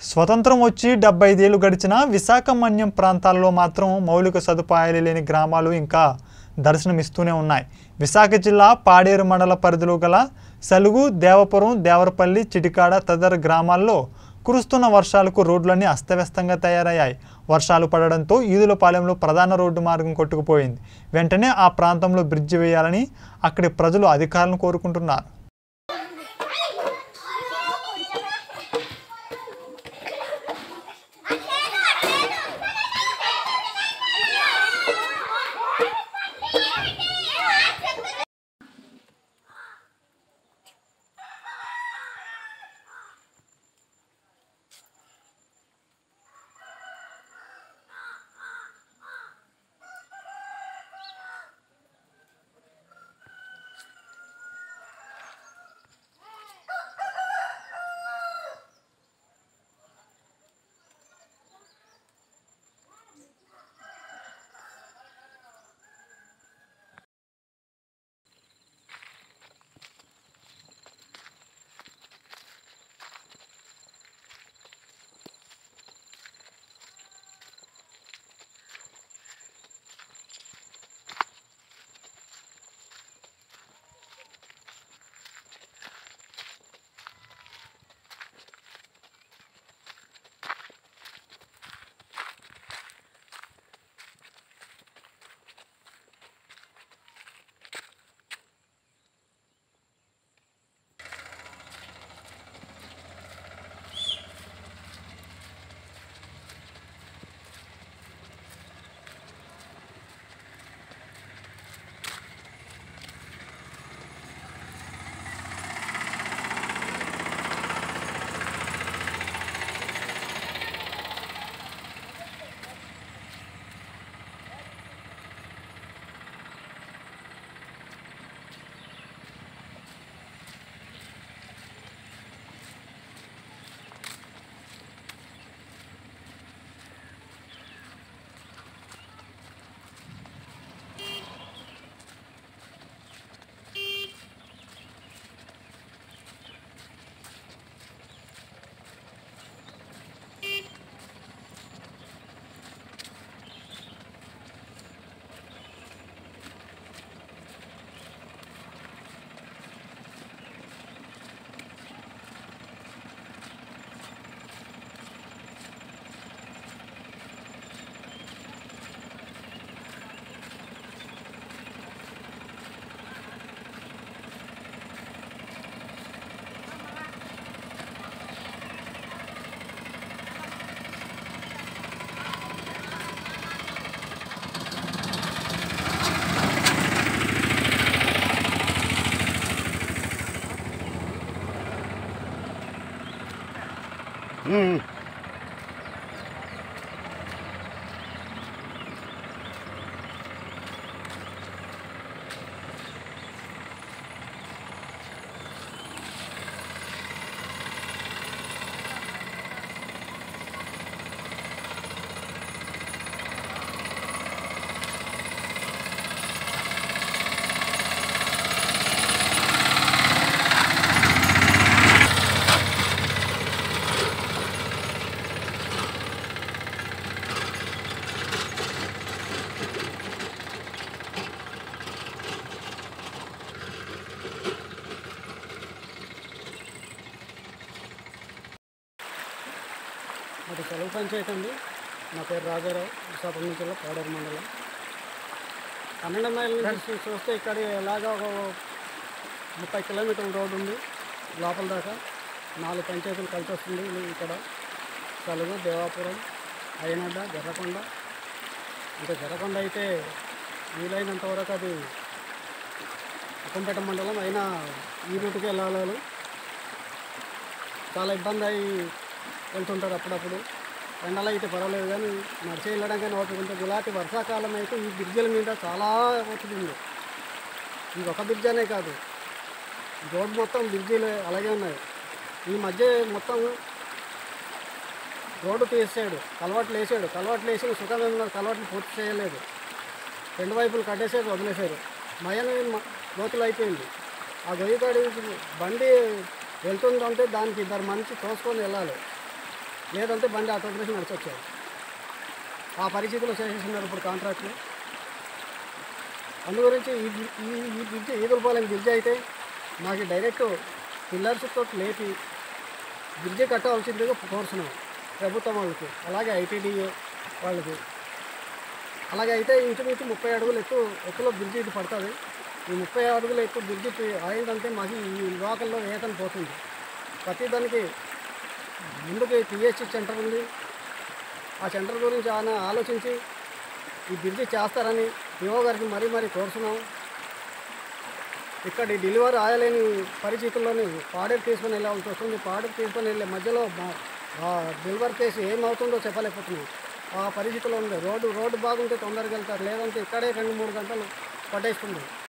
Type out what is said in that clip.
స్వతంత్రం వచ్చి డెబ్బై ఐదేళ్లు గడిచిన విశాఖ మన్యం ప్రాంతాల్లో మాత్రం మౌలిక సదుపాయాలు లేని గ్రామాలు ఇంకా దర్శనమిస్తూనే ఉన్నాయి విశాఖ జిల్లా పాడేరు మండల పరిధిలో గల సలుగు దేవపురం దేవరపల్లి చిటికాడ తదితర గ్రామాల్లో కురుస్తున్న వర్షాలకు రోడ్లన్నీ అస్తవ్యస్తంగా తయారయ్యాయి వర్షాలు పడడంతో ఈదులపాలెంలో ప్రధాన రోడ్డు మార్గం కొట్టుకుపోయింది వెంటనే ఆ ప్రాంతంలో బ్రిడ్జి వేయాలని అక్కడి ప్రజలు అధికారులను కోరుకుంటున్నారు అది తెలుగు పంచాయతీ అండి నా పేరు రాజారావు విశాఖపట్నం జిల్లా పాడేరు మండలం పన్నెండు మైళ్ళ నుంచి చూస్తే ఇక్కడ ఎలాగా ఒక ముప్పై కిలోమీటర్ల రోడ్డు ఉంది లోపల దాకా నాలుగు పంచాయతీలు కలిసి వస్తుంది ఇది ఇక్కడ సలుగు దేవాపురం అయ్యనడ్డ జర్రకొండ ఇంకా జర్రకొండ అయితే వీలైనంత వరకు అది అక్కంపేట మండలం అయినా ఈ రూట్కి వెళ్ళాలి చాలా ఇబ్బంది అయి వెళ్తుంటారు అప్పుడప్పుడు ఎండలో అయితే పర్వాలేదు కానీ నడిచి వెళ్ళడం కానీ ఓపిక ఉంటుంది ఇలాంటి వర్షాకాలం అయితే ఈ బ్రిడ్జిల మీద చాలా ఒత్తిడి ఉంది ఇది ఒక బ్రిడ్జ్ అనే కాదు రోడ్ మొత్తం బ్రిడ్జిలు అలాగే ఉన్నాయి ఈ మధ్య మొత్తం రోడ్డు తీసాడు కలవాట్లు వేసాడు కలవాట్లు వేసిన సుఖమైన కలవాట్లు పూర్తి చేయలేదు రెండు వైపులు కట్టేసారు వదిలేశారు మయన గోతులు అయిపోయింది ఆ గొయ్యి కాడి బండి వెళ్తుందంటే దానికి ఇద్దరు మనిషి తోసుకొని వెళ్ళాలి లేదంటే బండి ఆటో చేసి నడిచి వచ్చారు ఆ పరిస్థితిలో చేసేస్తున్నారు ఇప్పుడు కాంట్రాక్ట్లు అందు గురించి ఈ బ్రి- ఈ ఈ బ్రిడ్జ్ ఈదులపాలెం బ్రిడ్జ్ అయితే మాకు డైరెక్ట్ పిల్లర్స్తో లేపి బ్రిడ్జి కట్టవలసిందిగా కోరుతున్నాం ప్రభుత్వం వాళ్ళకి అలాగే ఐటీడీఏ వాళ్ళకి అలాగే అయితే ఇంచుమించు ముప్పై అడుగులు ఎత్తు ఎత్తులో బ్రిడ్జి ఇది పడుతుంది ఈ ముప్పై అడుగుల ఎత్తు బ్రిడ్జి పి- అయిందంటే మాకు ఈ లోకల్లో వేతన పోతుంది ప్రతి దానికి ముందుకు పిహెచ్సి సెంటర్ ఉంది ఆ సెంటర్ గురించి ఆయన ఆలోచించి ఈ బ్రిడ్జి చేస్తారని పిఓ గారికి మరీ మరీ కోరుతున్నాం ఇక్కడ ఈ డెలివరీ ఆయలేని పరిస్థితుల్లోని పాడేరు తీసుకొని వెళ్ళాల్సి వస్తుంది పాడేరు తీసుకొని వెళ్ళే మధ్యలో మా- ఆ డెలివరీ కేసు ఏమవుతుందో చెప్పలేకపోతున్నాం ఆ పరిస్థితిలో ఉంది రోడ్డు రోడ్డు బాగుంటే తొందరగా వెళ్తారు లేదంటే ఇక్కడే రెండు మూడు గంటలు పట్టేస్తుంది